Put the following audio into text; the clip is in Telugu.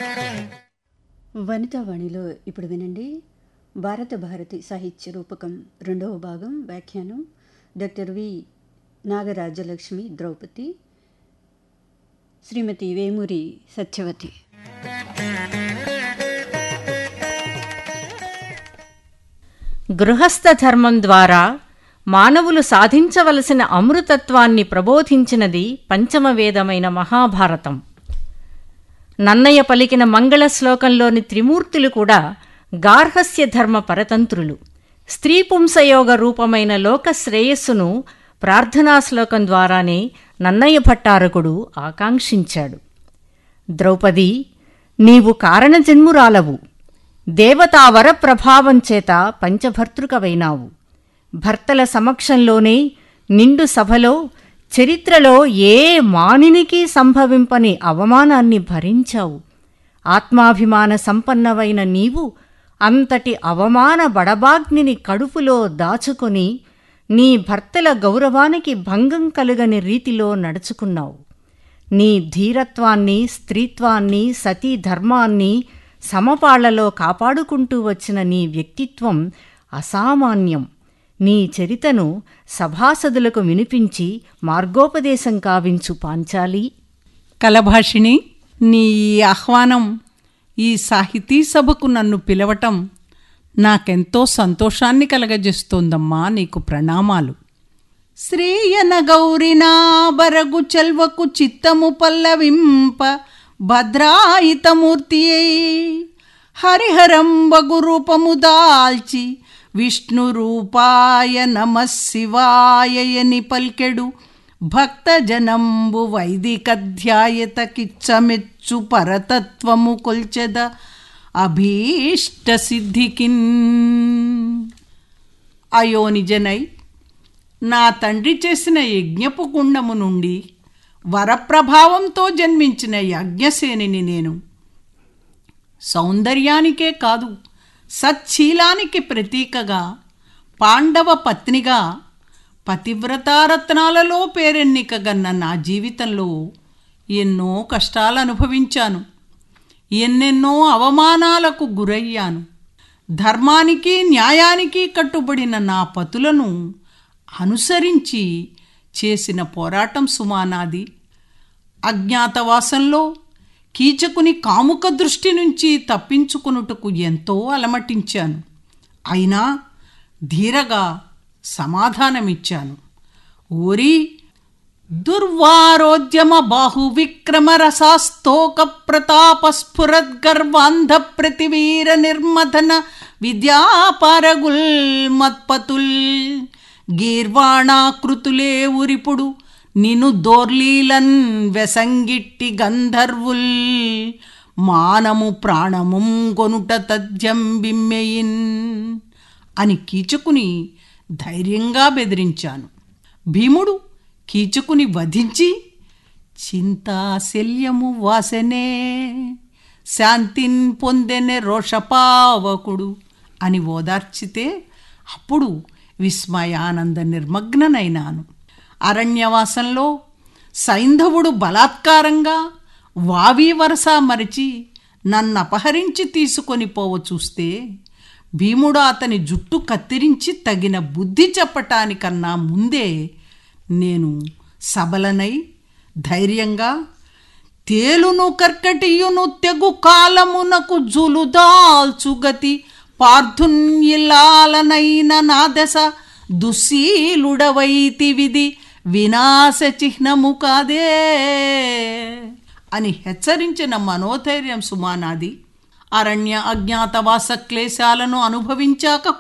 వనితావాణిలో ఇప్పుడు వినండి భారత భారతి సాహిత్య రూపకం రెండవ భాగం వ్యాఖ్యానం డాక్టర్ వి నాగరాజలక్ష్మి ద్రౌపది శ్రీమతి వేమూరి సత్యవతి గృహస్థ ధర్మం ద్వారా మానవులు సాధించవలసిన అమృతత్వాన్ని ప్రబోధించినది పంచమ వేదమైన మహాభారతం నన్నయ్య పలికిన మంగళ శ్లోకంలోని త్రిమూర్తులు కూడా గార్హస్య ధర్మ పరతంత్రులు స్త్రీ పుంసయోగ రూపమైన లోక శ్రేయస్సును ప్రార్థనా శ్లోకం ద్వారానే నన్నయ్య భట్టారకుడు ఆకాంక్షించాడు ద్రౌపది నీవు కారణజన్మురాలవు దేవతా వరప్రభావం చేత పంచభర్తృకవైనావు భర్తల సమక్షంలోనే నిండు సభలో చరిత్రలో ఏ మానినికి సంభవింపని అవమానాన్ని భరించావు ఆత్మాభిమాన సంపన్నవైన నీవు అంతటి అవమాన బడబాగ్నిని కడుపులో దాచుకొని నీ భర్తల గౌరవానికి భంగం కలుగని రీతిలో నడుచుకున్నావు నీ ధీరత్వాన్ని స్త్రీత్వాన్ని సతీ ధర్మాన్ని సమపాళ్లలో కాపాడుకుంటూ వచ్చిన నీ వ్యక్తిత్వం అసామాన్యం నీ చరితను సభాసదులకు వినిపించి మార్గోపదేశం కావించు పాంచాలి కలభాషిణి నీ ఈ ఆహ్వానం ఈ సాహితీ సభకు నన్ను పిలవటం నాకెంతో సంతోషాన్ని కలగజేస్తోందమ్మా నీకు ప్రణామాలు శ్రీయన గౌరినా బరగు చెల్వకు చిత్తము పల్లవింప భద్రాయితమూర్తి హరిహరంబగు రూపము దాల్చి విష్ణు రూపాయ నమ శివాయని పల్కెడు భక్తజనంబు వైదికధ్యాయత కిచ్చమెచ్చు పరతత్వము కొల్చెద అభీష్ట సిద్ధికిన్ అయోనిజనై నా తండ్రి చేసిన యజ్ఞపు కుండము నుండి వరప్రభావంతో జన్మించిన యజ్ఞసేనిని నేను సౌందర్యానికే కాదు సచ్చీలానికి ప్రతీకగా పాండవ పత్నిగా పతివ్రతారత్నాలలో పేరెన్నికగన్న నా జీవితంలో ఎన్నో కష్టాలు అనుభవించాను ఎన్నెన్నో అవమానాలకు గురయ్యాను ధర్మానికి న్యాయానికి కట్టుబడిన నా పతులను అనుసరించి చేసిన పోరాటం సుమానాది అజ్ఞాతవాసంలో కీచకుని కాముక దృష్టి నుంచి తప్పించుకునుటకు ఎంతో అలమటించాను అయినా ధీరగా సమాధానమిచ్చాను ఓరి దుర్వారోద్యమ బాహు విక్రమ రసాస్తోక ప్రతాప స్ఫురద్గర్వాంధ ప్రతివీర నిర్మథన విద్యాపారగుల్ మత్పతుల్ గీర్వాణాకృతులే ఉరిపుడు నిను దోర్లీలన్ వెసంగిట్టి గంధర్వుల్ మానము ప్రాణముం కొనుట తథ్యం బిమ్మెయిన్ అని కీచకుని ధైర్యంగా బెదిరించాను భీముడు కీచకుని వధించి చింతాశల్యము వాసనే శాంతిన్ పొందెనే రోషపావకుడు అని ఓదార్చితే అప్పుడు విస్మయానంద నిర్మగ్ననైనాను అరణ్యవాసంలో సైంధవుడు బలాత్కారంగా వావి వరస మరిచి నన్ను అపహరించి తీసుకొని పోవ చూస్తే భీముడు అతని జుట్టు కత్తిరించి తగిన బుద్ధి చెప్పటానికన్నా ముందే నేను సబలనై ధైర్యంగా తేలును కర్కటియును తెగు కాలమునకు జులుదాల్చుగతి పార్థున్యిల్లాలనైన నా దశ దుశ్శీలుడవైతి విధి వినాశ చిహ్నము కాదే అని హెచ్చరించిన మనోధైర్యం సుమానాది అరణ్య అజ్ఞాతవాస క్లేశాలను అనుభవించాక